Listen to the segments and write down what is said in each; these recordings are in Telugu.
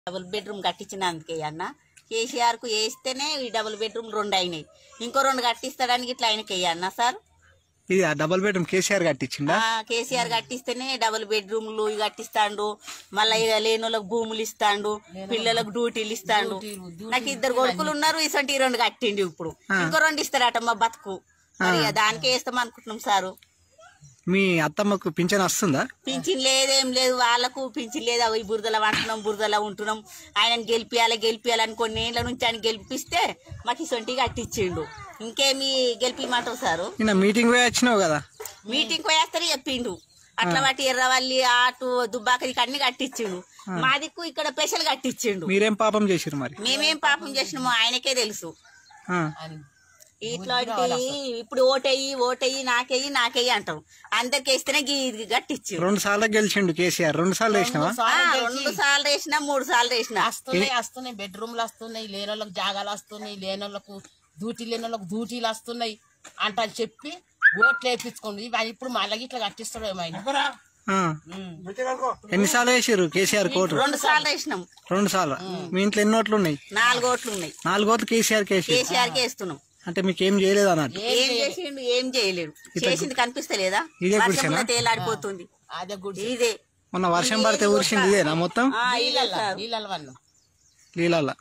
డబుల్ బెడ్రూమ్ కట్టించినందుకే అన్న కేసీఆర్ కు వేస్తేనే ఈ డబుల్ బెడ్రూమ్ రెండు అయినాయి ఇంకో రెండు కట్టిస్తాడానికి ఇట్లా ఆయనకి అన్న సార్ ఇది ఆ డబల్ బెడ్రూమ్ కేసీఆర్ కట్టించిండా ఆ, కేసీఆర్ కట్టిస్తేనే డబుల్ బెడ్రూమ్లు ఇవి కట్టిస్తాండు మళ్ళీ ఇక లేని వాళ్ళకి భూములు ఇస్తాండు పిల్లలకు డ్యూటీలు ఇస్తాండు నాకు ఇద్దరు కొడుకులు ఉన్నారు ఇసంటి రెండు కట్టిండు ఇప్పుడు ఇంకో రెండు ఇస్తారట మా బతుకు మరి ఇక దానికే వేస్తాం అనుకుంటున్నాం సారు మీ అత్తమ్మకు పింఛన్ వస్తుందా పింఛన్ లేదేం లేదు వాళ్ళకు పింఛన్ లేదు అవి బురదల వంటున్నాం బురదల ఉంటున్నాం ఆయన గెలిపియాలి గెలిపియాలని కొన్ని ఏళ్ళ నుంచి ఆయన గెలిపిస్తే మాకు ఇసొంటి కట్టించిండు ఇంకేమి గెలిపిమంటావు సారు నిన్న మీటింగ్ పోయి వచ్చినావు కదా మీటింగ్ పోయేస్తారు చెప్పిండు అట్లా వాటి ఎర్రవల్లి ఆటు దుబ్బాకరికి అన్ని కట్టించిండు మా దిక్కు ఇక్కడ స్పెషల్ కట్టించిండు మీరేం పాపం చేసిరు మరి మేమేం పాపం చేసినామో ఆయనకే తెలుసు ఆ, ఇట్లాంటి ఇప్పుడు ఓటయ్యి ఓటయ్యి నాకెయ్యి నాకెయ్యి అంటాం అందరికి వేస్తేనే గీ- కట్టించిండు రెండు సార్లు గెలిచిండు కేసీఆర్ రెండు సార్లు వేసినావా ఆ, రెండు సార్లు వేసినా మూడు సార్లు వేసినా వస్తున్నాయి వస్తున్నాయి బెడ్రూమ్లు వస్తున్నాయి లేని వాళ్ళకి జాగాలు వస్తున్నాయి లేని వాళ్ళకు డ్యూటీ లేని వాళ్ళకి డ్యూటీలు వస్తున్నాయి అంట చెప్పి ఓట్లు వేయించుకోండి ఇవి ఇప్పుడు మళ్ళీ ఇట్లా కట్టిస్తాడేమో ఆయన ఆ. ఎన్నిసార్లు వేసిరు కేసీఆర్ కోటు రెండు సార్లు వేసినాం రెండు సార్లు మీ ఇంట్లో ఎన్ని ఓట్లు ఉన్నాయి నాలుగు ఓట్లు ఉన్నాయి నాలుగు ఓట్లు కేసీఆర్ కేసి కేసీఆర్ కి వేస్తున్నాం అంటే మీకు ఏం చేయలేదు అన్నట్టు ఏం చేసిండు ఏం చేయలేడు చేసింది కనిపిస్తలేదా ఇదే వర్షంలో గుడిసెనా? తేలాడిపోతుంది అదే గుడి ఇదే మొన్న వర్షం పడితే ఊరిసింది ఇదేనా మొత్తం ఆ, ఇదే సార్. నీళ్ళ వన్ను నీళ్ళ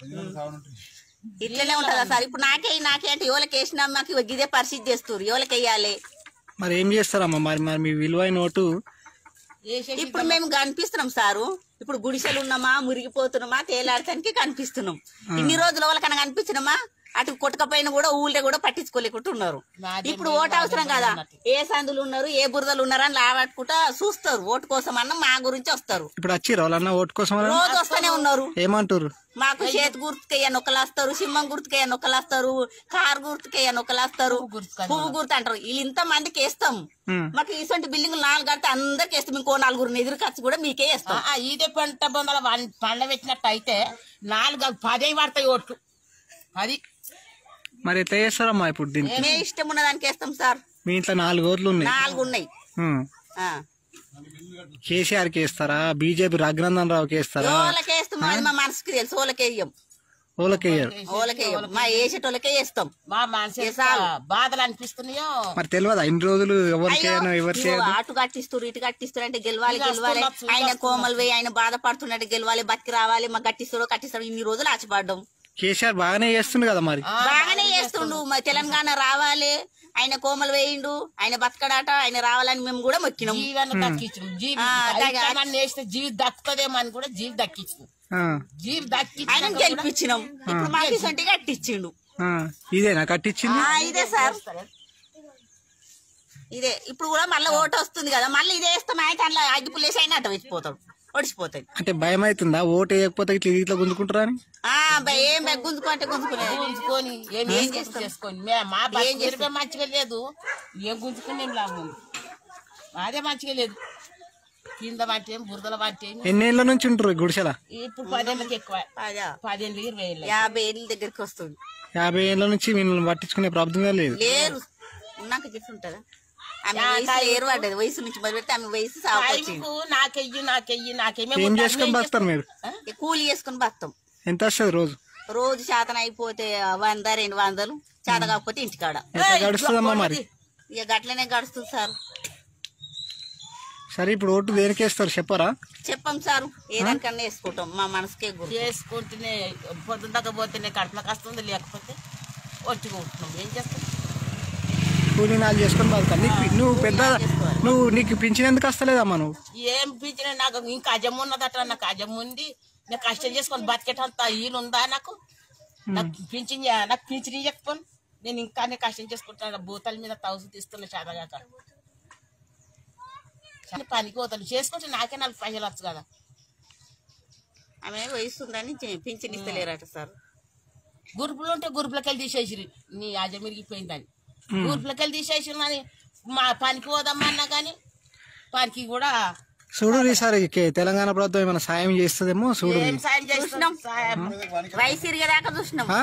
ఇట్లనే ఉంటుందా సార్ ఇప్పుడు నాకే నాకే అంటే ఎవరికి వేసినా మాకు ఇగో ఇదే పరిస్థితి చేస్తారు ఎవరికి వేయాలి మరి ఏం చేస్తారమ్మా మరి మరి మీ విలువైన ఓటు వేసేసి ఇప్పుడు మేము కనిపిస్తున్నాం సారు ఇప్పుడు గుడిసెలు ఉన్నామా మురిగిపోతున్నామా తేలాడటానికి కనిపిస్తున్నాం ఇన్ని రోజుల వాళ్ళకన్నా కనిపించినామా అటు కొట్టకపోయినా కూడా ఊళ్ళో కూడా పట్టించుకోలేకుండా ఉన్నారు మాదే ఇప్పుడు మేము ఓటు అవసరం మాదే కదా ఉన్నట్టు. ఏ సందులు ఉన్నారు ఏ బురదలు ఉన్నారు అని లావాడుకుంటా చూస్తారు ఓటు కోసం అన్న మా గురించి వస్తారు ఇప్పుడు వచ్చిర్రు వాళ్ళన్న ఓటు కోసం వాళ్ళన్న? రోజు వస్తూనే ఉన్నారు ఏమంటారు మాకు చేతి గుర్తుకయ్య నొక్కలేస్తారు సింహం గుర్తుకయ్య నొక్కలేస్తారు కారు గుర్తుకయ్య నొక్కలేస్తారు గుర్తుకు పువ్వు గుర్తు అంటారు వీళ్ళు ఇంత మందికి వేస్తాం ఉమ్. మాకు ఇటువంటి బిల్డింగ్ నాలుగు కడితే అందరికి వేస్తాం ఇంకో నలుగురు ఎదురు ఖర్చు కూడా మీకే వేస్తాం ఆ, ఇదే పంట బొమ్మల వన్- పండ్ల పెట్టినట్టు అయితే నాలుగు పదే పడతాయి ఓట్లు అది మరి ఎట్లా చేస్తారమ్మా ఇప్పుడు దీనికి మే ఇష్టం ఉన్న దానికి వేస్తాం సార్ మీ ఇంట్లో నాలుగు ఓట్లు ఉన్నాయి నాలుగు ఉన్నాయి ఉమ్. ఆ. కేసీఆర్ కి వేస్తారా బీజేపీ రఘునందన్ రావుకి వేస్తారా ఓలకే వేస్తాం అది మా మనసుకి తెలుసు ఓలకే వేయం ఓలకి వేయరు ఓలకే వేయం మా వేసేటోళ్ళకే వేస్తాం మా మనసు ఏ చాలు. బాధలు అనిపిస్తున్నాయో మరి తెలియదా ఇన్ని రోజులు ఎవరికి అయ్యో, ఎవరు ఇదిగో అటు కట్టిస్తారు ఇటు కట్టిస్తారు అంటే గెలవాలి ఇది గెలవాలి వస్తున్నా, ఆయన వస్తున్నా. కోమలు పోయి ఆయన బాధపడుతున్నట్టు గెలవాలి బతికి రావాలి మాకు కట్టిస్తారో కట్టిస్తారో ఇన్ని రోజులు ఆశపడ్డాం కేసీఆర్ బాగానే చేస్తుంది కదా మరి ఆ, బాగానే చేస్తుండు మా తెలంగాణ రావాలి ఆయన కోమలు వేయిండు ఆయన బతకడాట ఆయన రావాలని మేము కూడా మొక్కినాం జీవాన్ని దక్కించు జీవి ఆ, దగ- నన్ను వేస్తే జీవి దక్కుతుందేమో అని కూడా జీవి దక్కించు ఆ, జీవి దక్కించి ఆయన గెలిపించినాం ఇప్పుడు మాకు ఇసంటి కట్టించిండు ఆ. ఇదేనా కట్టించింది ఆ, ఇదే సార్ ఇదే ఇప్పుడు కూడా మళ్ళీ ఓటు వస్తుంది కదా మళ్ళీ ఇదే వేస్తాం అయితే అందులో అగ్గిపుల్లేసి అయినా అట్ట వచ్చిపోతాడు ఒడిచిపోతాయి అంటే భయం అవుతుందా ఓటు వేయకపోతే ఇట్లా ఇట్లా గుంజుకుంటారా అని ఆ బ- ఏం బె- గుంజుకుంటే గుంజుకునేది గుంజుకొని ఏం చేసుకొని చేసుకొని మే- మా బతుకు మంచిగా లేదు ఏం గుంజుకుని ఏం లాభం ఉంది అదే మంచిగా లేదు కింద వంటి ఏం బురదల వంటి ఏం ఎన్నేళ్ళ నుంచి ఉంటారు ఈ గుడిసెల ఇప్పుడు పదేళ్ళకి ఎక్కువ అదా పదేళ్ళు ఇరవై ఏళ్ళు యాభై ఏళ్ళ దగ్గరికి వస్తుంది యాభై ఏళ్ళ నుంచి వీళ్ళని పట్టించుకునే ప్రాబ్లం లేదు లేరు ఉన్నాక చెప్పి ఉంటుందా ఆమె వయసు లేరు పడ్డది వయసు నుంచి మొదలు పెడితే ఆమె వయసు సాగుకొచ్చింది టైంకు నాకెయ్యి నాకెయ్యి నాకేమే ఏం చేసుకొని బతారు మీరు కూలి చేసుకుని బతాం ఎంత వస్తుంది రోజు రోజు శాతం అయిపోతే వంద రెండు వందలు చేత కాకపోతే ఇంటికాడ ఎట్లా గడుస్తుందమ్మా మరి ఇక గట్లనే గడుస్తుంది సార్ సరే ఇప్పుడు ఓటు దేనికి వేస్తారు చెప్పరా చెప్పాం సార్ ఏదానికన్నా వేసుకుంటాం మా మనసుకే గుర్తు చేసుకుంటేనే పొద్దున దాకా పోతేనే కడుపులోకి వస్తుంది లేకపోతే వచ్చి కొట్టున్నాం ఏం చేస్తాం కూలీ నాలు చేసుకొని బతకాలి నీకు నువ్వు పెద్ద నువ్వు నీకు పింఛన్ ఎందుకు వస్తలేదమ్మా నువ్వు ఏం పింఛన నాకు ఇంకా అజం ఉన్నదట నాకు అజం ఉంది నేను కష్టం చేసుకొని బతికేటంత ఈలు ఉందా నాకు నాకు పింఛన్ చే- నాకు పింఛన్ ఇవ్వకపోను నేను ఇంకా నేను కష్టం చేసుకుంటాను భూతాల మీద తౌసు తీస్తున్నా చాదగాక కానీ పనికి పోతాను చేసుకుంటే నాకే నాలుగు పైసలు వచ్చు కదా ఆమె వయసు ఉందని చె- పింఛన్ ఇస్తలేరట సార్ గురుపులు ఉంటే గురుపులకి వెళ్ళి తీసేసిరి నీ అజం ఇరిగిపోయిందని గురుపులకి వెళ్ళి తీసేసిరి అని మా పనికి పోదామన్నా కానీ పనికి కూడా చూడు ఈసారి కే- తెలంగాణ ప్రభుత్వం ఏమైనా సాయం చేస్తుందేమో చూడు ఏం సాయం చేస్తున్నాం సాయం వయసు ఇరిగేదాకా చూసినాం ఆ?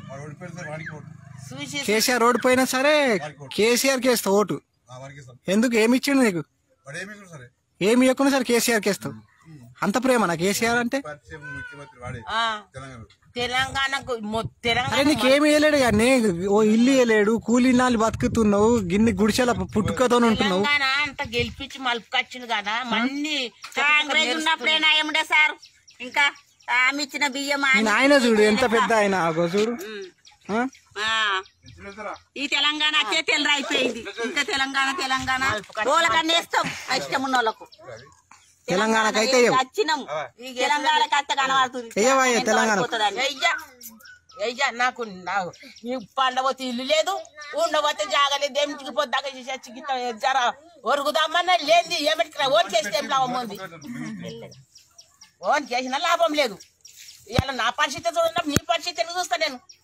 చూసి కేసీఆర్ రోడ్డు పోయినా సరే కేసీఆర్ కి వేస్తావు ఓటు ఎందుకు ఏమి ఇచ్చిండు నీకు ఏమి ఇవ్వకుండా సరే కేసీఆర్ కి వేస్తావు అంత ప్రేమ నాకు కేసీఆర్ అంటే ఆ, తెలంగాణకు మొ- అరే తెలంగాణ నీకేమి వేయలేడు కానీ ఓ ఇల్లు వేయలేడు కూలీ నాలు బతుకుతున్నావు గిన్ని గుడిసెల పుట్టుకతో ఉంటున్నావు తెలంగాణ అంత గెలిపించి మలుపుకొచ్చింది కదా మన్ని కాంగ్రెస్ ఉన్నప్పుడే నాయముడే సార్ ఇంకా ఆమె ఇచ్చిన బియ్యం ఆమె నేను ఆయన చూడు ఎంత పెద్ద ఆయన ఆగో చూడు ఉమ్. ఆ? ఆ. ఈ తెలంగాణ అచ్చే తెల్లర అయిపోయింది ఇంకా తెలంగాణ తెలంగాణ వాళ్ళకన్నా ఇస్తాం ఇష్టం ఉన్న వాళ్ళకు తెలంగాణకైతే ఇయ్యవు. వచ్చినాం ఈ తెలంగాణకి అత్త కనబడుతుంది ఇయ్యవా ఇయ్య తెలంగాణ? పడిపోతుందని. అయ్యా అయ్యా నాకు నాకు నీ పండబోతే ఇల్లు లేదు ఉండబోతే జాగలేదు ఏమిటికి పొద్దాక చచ్చి జర ఒరుగుదామన్నా లేని ఏమిటికి ఓన్ చేస్తే ఏం లాభం ఉంది ఓన్ చేసిన లాభం లేదు ఇవాళ నా పరిస్థితి చూడడం నీ పరిస్థితి చూస్తా నేను